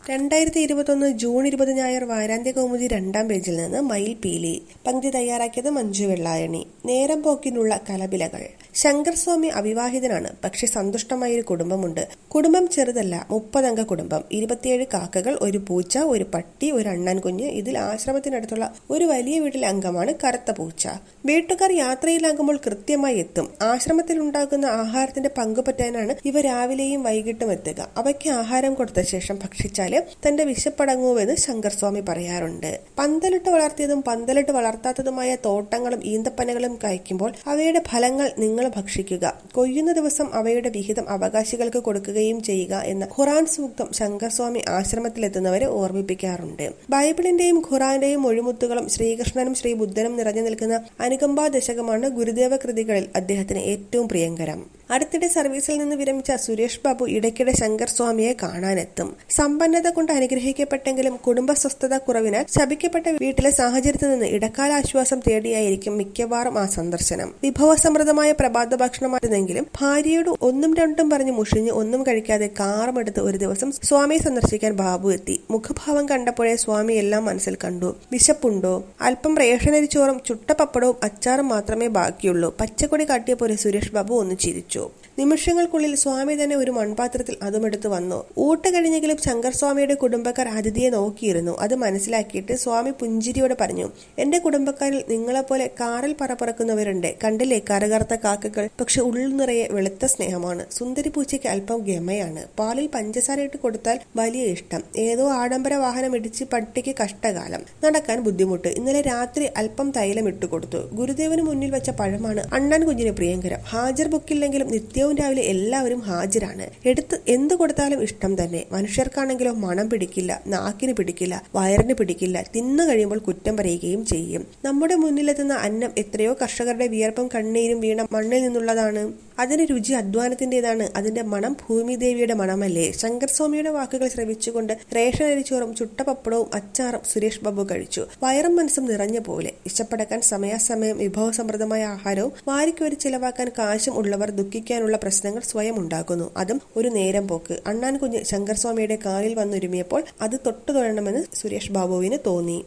രണ്ടായിരത്തി ഇരുപത്തൊന്ന് ജൂൺ ഇരുപത് ഞായർ വാരാന്ത്യ കൗമുദി രണ്ടാം പേജിൽ നിന്ന് മയിൽ പീലി പങ്ക്തി തയ്യാറാക്കിയത് മഞ്ജു വെള്ളായണി നേരം പോക്കിനുള്ള കലപിലകൾ ശങ്കർ സ്വാമി അവിവാഹിതനാണ് പക്ഷെ സന്തുഷ്ടമായൊരു കുടുംബമുണ്ട് കുടുംബം ചെറുതല്ല മുപ്പതംഗ കുടുംബം ഇരുപത്തിയേഴ് കാക്കകൾ ഒരു പൂച്ച ഒരു പട്ടി ഒരു അണ്ണൻ കുഞ്ഞ് ഇതിൽ ആശ്രമത്തിനടുത്തുള്ള ഒരു വലിയ വീട്ടിലെ അംഗമാണ് കറുത്ത പൂച്ച വീട്ടുകാർ യാത്രയിലാകുമ്പോൾ കൃത്യമായി എത്തും ആശ്രമത്തിൽ ഉണ്ടാകുന്ന ആഹാരത്തിന്റെ പങ്കുപറ്റാനാണ് ഇവ രാവിലെയും വൈകിട്ടും എത്തുക അവയ്ക്ക് ആഹാരം കൊടുത്ത ശേഷം ഭക്ഷിച്ചാല് തന്റെ വിശപ്പടങ്ങുമെന്ന് ശങ്കർ സ്വാമി പറയാറുണ്ട് പന്തലിട്ട് വളർത്തിയതും പന്തലിട്ട് വളർത്താത്തതുമായ തോട്ടങ്ങളും ഈന്തപ്പനകളും കഴിക്കുമ്പോൾ അവയുടെ ഫലങ്ങൾ നിങ്ങൾ ഭക്ഷിക്കുക കൊയ്യുന്ന ദിവസം അവയുടെ വിഹിതം അവകാശികൾക്ക് കൊടുക്കുകയും ചെയ്യുക എന്ന ഖുറാൻ സൂക്തം ശങ്കർ സ്വാമി ആശ്രമത്തിലെത്തുന്നവരെ ഓർമ്മിപ്പിക്കാറുണ്ട് ബൈബിളിന്റെയും ഖുറാന്റെയും ഒഴിമുത്തുകളും ശ്രീകൃഷ്ണനും ശ്രീ ബുദ്ധനും നിറഞ്ഞു നിൽക്കുന്ന അനുകമ്പാ ദശകമാണ് ഗുരുദേവ കൃതികളിൽ അദ്ദേഹത്തിന് ഏറ്റവും പ്രിയങ്കരം അടുത്തിടെ സർവീസിൽ നിന്ന് വിരമിച്ച സുരേഷ് ബാബു ഇടയ്ക്കിടെ ശങ്കർ സ്വാമിയെ കാണാനെത്തും സമ്പന്നത കൊണ്ട് അനുഗ്രഹിക്കപ്പെട്ടെങ്കിലും കുടുംബ സ്വസ്ഥത കുറവിനാൽ ശപിക്കപ്പെട്ട വീട്ടിലെ സാഹചര്യത്തിൽ നിന്ന് ഇടക്കാല ആശ്വാസം തേടിയായിരിക്കും മിക്കവാറും ആ സന്ദർശനം വിഭവസമൃദ്ധമായ പ്രഭാത ഭക്ഷണമായിരുന്നെങ്കിലും ഭാര്യയോട് ഒന്നും രണ്ടും പറഞ്ഞ് മുഷിഞ്ഞ് ഒന്നും കഴിക്കാതെ കാറുമെടുത്ത് ഒരു ദിവസം സ്വാമിയെ സന്ദർശിക്കാൻ ബാബു എത്തി മുഖഭാവം കണ്ടപ്പോഴേ സ്വാമി എല്ലാം മനസ്സിൽ കണ്ടു വിശപ്പുണ്ടോ അല്പം റേഷനരി ചോറും ചുട്ട പപ്പടവും അച്ചാറും മാത്രമേ ബാക്കിയുള്ളൂ പച്ചക്കൊടി കാട്ടിയ പോലെ സുരേഷ് ബാബു ഒന്ന് ചിരിച്ചു നിമിഷങ്ങൾക്കുള്ളിൽ സ്വാമി തന്നെ ഒരു മൺപാത്രത്തിൽ അതുമെടുത്ത് വന്നു ഊട്ട് കഴിഞ്ഞെങ്കിലും ശങ്കർ സ്വാമിയുടെ കുടുംബക്കാർ അതിഥിയെ നോക്കിയിരുന്നു അത് മനസ്സിലാക്കിയിട്ട് സ്വാമി പുഞ്ചിരിയോടെ പറഞ്ഞു എന്റെ കുടുംബക്കാരിൽ നിങ്ങളെപ്പോലെ കാറിൽ പറപ്പറക്കുന്നവരുണ്ട് കണ്ടില്ലേ കറുകറുത്ത കാക്കകൾ പക്ഷെ ഉള്ളിൽ നിറയെ വെളുത്ത സ്നേഹമാണ് സുന്ദരി പൂച്ചയ്ക്ക് അല്പം ഗമയാണ് പാലിൽ പഞ്ചസാര ഇട്ട് കൊടുത്താൽ വലിയ ഇഷ്ടം ഏതോ ആഡംബര വാഹനം ഇടിച്ച് പട്ടിക്ക് കഷ്ടകാലം നടക്കാൻ ബുദ്ധിമുട്ട് ഇന്നലെ രാത്രി അല്പം തൈലം ഇട്ടുകൊടുത്തു ഗുരുദേവന് മുന്നിൽ വെച്ച പഴമാണ് അണ്ണൻ കുഞ്ഞിന് പ്രിയങ്കരം ഹാജർ ബുക്കില്ലെങ്കിലും നിത്യവും രാവിലെ എല്ലാവരും ഹാജരാണ് എടുത്ത് എന്ത് കൊടുത്താലും ഇഷ്ടം തന്നെ മനുഷ്യർക്കാണെങ്കിലോ മണം പിടിക്കില്ല നാക്കിന് പിടിക്കില്ല വയറിന് പിടിക്കില്ല തിന്നു കഴിയുമ്പോൾ കുറ്റം പറയുകയും ചെയ്യും നമ്മുടെ മുന്നിലെത്തുന്ന അന്നം എത്രയോ കർഷകരുടെ വിയർപ്പും കണ്ണീരും വീണ മണ്ണിൽ നിന്നുള്ളതാണ് അതിന് രുചി അധ്വാനത്തിന്റേതാണ് അതിന്റെ മണം ഭൂമിദേവിയുടെ മണമല്ലേ ശങ്കർ സ്വാമിയുടെ വാക്കുകൾ ശ്രവിച്ചുകൊണ്ട് റേഷൻ അരിച്ചോറും ചുട്ട പപ്പടവും അച്ചാറും സുരേഷ് ബാബു കഴിച്ചു വയറും മനസ്സും നിറഞ്ഞ പോലെ ഇഷ്ടപ്പടക്കാൻ സമയാസമയം വിഭവസമൃദ്ധമായ ആഹാരവും വാരിക്കോരി ചിലവാക്കാൻ കാശും ഉള്ളവർ ദുഃഖിക്കാനുള്ള പ്രശ്നങ്ങൾ സ്വയം ഉണ്ടാക്കുന്നു അതും ഒരു നേരം പോക്ക് അണ്ണാൻ കുഞ്ഞ് ശങ്കർ സ്വാമിയുടെ കാലിൽ വന്നൊരുമിയപ്പോൾ അത് തൊട്ടു തൊഴണമെന്ന് സുരേഷ് ബാബുവിന് തോന്നി